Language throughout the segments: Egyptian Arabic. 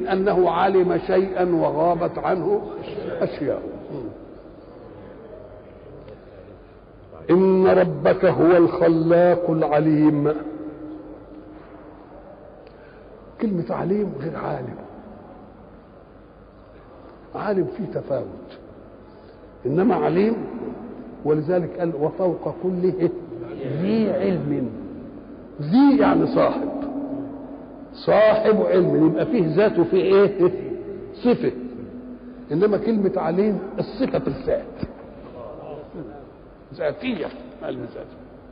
أنه علم شيئا وغابت عنه أشياء إن ربك هو الخلاق العليم كلمة عليم غير عالم عالم فيه تفاوت إنما عليم ولذلك قال وفوق كل ذي علم ذي يعني صاحب صاحب علم يبقى فيه ذاته في ايه صفة انما كلمة عليم الصفة بالذات ذاتية الذات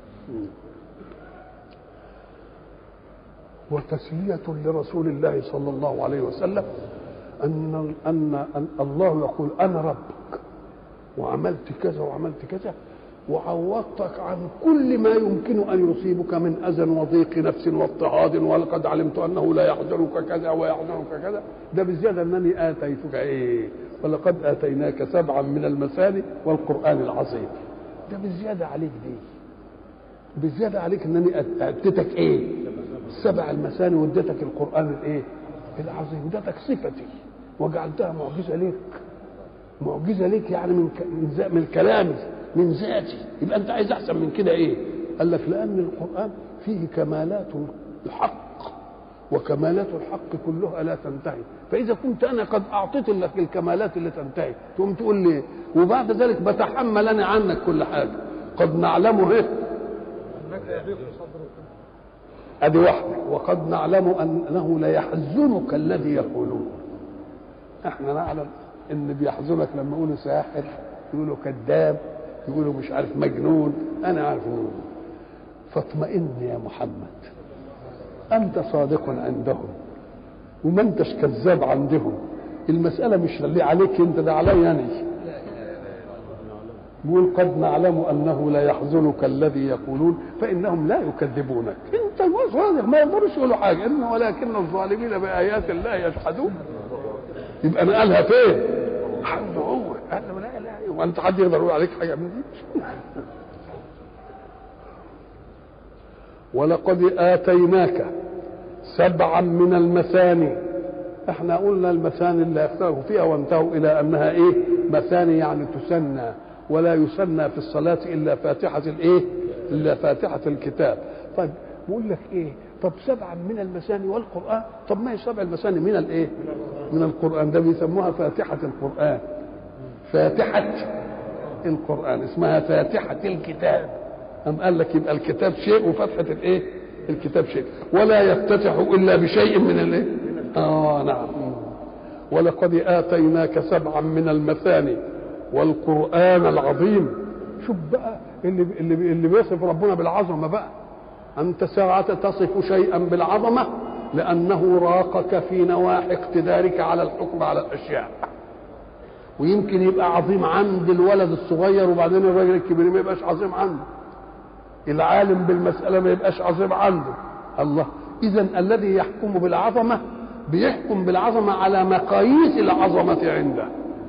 وتسلية لرسول الله صلى الله عليه وسلم أن أن أن الله يقول أنا ربك وعملت كذا وعملت كذا وعوضتك عن كل ما يمكن ان يصيبك من اذى وضيق نفس واضطهاد ولقد علمت انه لا يحزنك كذا ويحزنك كذا ده بزياده انني اتيتك ايه ولقد اتيناك سبعا من المثاني والقران العظيم ده بزياده عليك دي بزياده عليك انني اتيتك ايه سبع المثاني واديتك القران الايه العظيم اديتك صفتي وجعلتها معجزه ليك معجزه ليك يعني من من, من كلامي من ذاتي يبقى انت عايز احسن من كده ايه قال لك لان القران فيه كمالات الحق وكمالات الحق كلها لا تنتهي فاذا كنت انا قد اعطيت لك الكمالات اللي تنتهي تقوم تقول لي وبعد ذلك بتحمل انا عنك كل حاجه قد نعلمه ايه ادي واحده وقد نعلم انه ليحزنك الذي يقولون احنا نعلم ان بيحزنك لما يقولوا ساحر يقولوا كذاب يقولوا مش عارف مجنون انا عارف فاطمئن يا محمد انت صادق عندهم وما انتش كذاب عندهم المسألة مش اللي عليك انت ده علي يعني يقول قد نعلم انه لا يحزنك الذي يقولون فانهم لا يكذبونك انت صادق ما يقدروش يقولوا حاجه ان ولكن الظالمين بايات الله يجحدون يبقى نقلها فين؟ عنده هو قال له لا لا وانت حد يقدر يقول عليك حاجه من دي ولقد اتيناك سبعا من المثاني احنا قلنا المثاني اللي اختلفوا فيها وانتهوا الى انها ايه مثاني يعني تسنى ولا يسنى في الصلاة إلا فاتحة الإيه؟ إلا فاتحة الكتاب. طيب بقول لك إيه؟ طب سبعا من المثاني والقرآن، طب ما هي سبع المثاني من الإيه؟ من القرآن ده بيسموها فاتحة القرآن. فاتحة القرآن اسمها فاتحة الكتاب. أم قال لك يبقى الكتاب شيء وفتحة الإيه؟ الكتاب شيء، ولا يفتتح إلا بشيء من الإيه؟ آه نعم. ولقد آتيناك سبعا من المثاني والقرآن العظيم شوف بقى اللي اللي اللي بيصف ربنا بالعظمة بقى أنت ساعة تصف شيئا بالعظمة لأنه راقك في نواحي اقتدارك على الحكم على الأشياء ويمكن يبقى عظيم عند الولد الصغير وبعدين الراجل الكبير ما يبقاش عظيم عنده العالم بالمسألة ما يبقاش عظيم عنده الله إذا الذي يحكم بالعظمة بيحكم بالعظمة على مقاييس العظمة عنده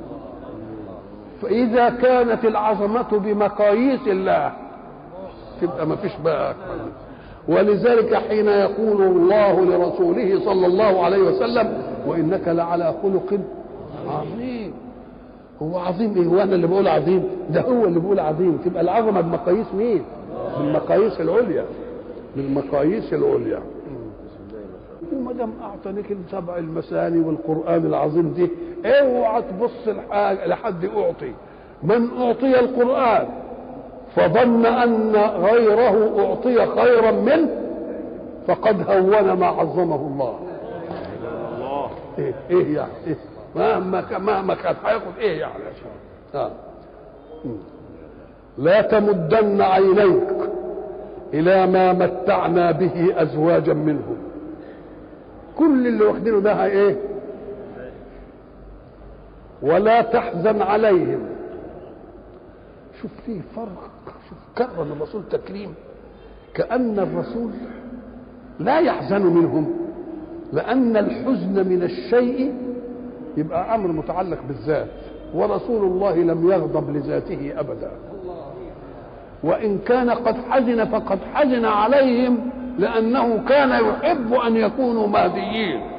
فإذا كانت العظمة بمقاييس الله تبقى ما فيش بقى أكبر ولذلك حين يقول الله لرسوله صلى الله عليه وسلم وإنك لعلى خلق عظيم هو عظيم ايه وانا اللي بقول عظيم ده هو اللي بيقول عظيم تبقى العظمه بمقاييس مين بالمقاييس العليا بالمقاييس العليا وما دام اعطانيك السبع المثاني والقران العظيم دي اوعى تبص لحد اعطي من اعطي القران فظن ان غيره اعطي خيرا منه فقد هون ما عظمه الله ايه ايه يعني إيه؟ مهما مهما كان هياخد ايه يعني آه. لا تمدن عينيك الى ما متعنا به ازواجا منهم كل اللي واخدينه ده ايه ولا تحزن عليهم شوف فيه فرق شوف كرم الرسول تكريم كأن الرسول لا يحزن منهم لأن الحزن من الشيء يبقى أمر متعلق بالذات ورسول الله لم يغضب لذاته أبدا وإن كان قد حزن فقد حزن عليهم لأنه كان يحب أن يكونوا مهديين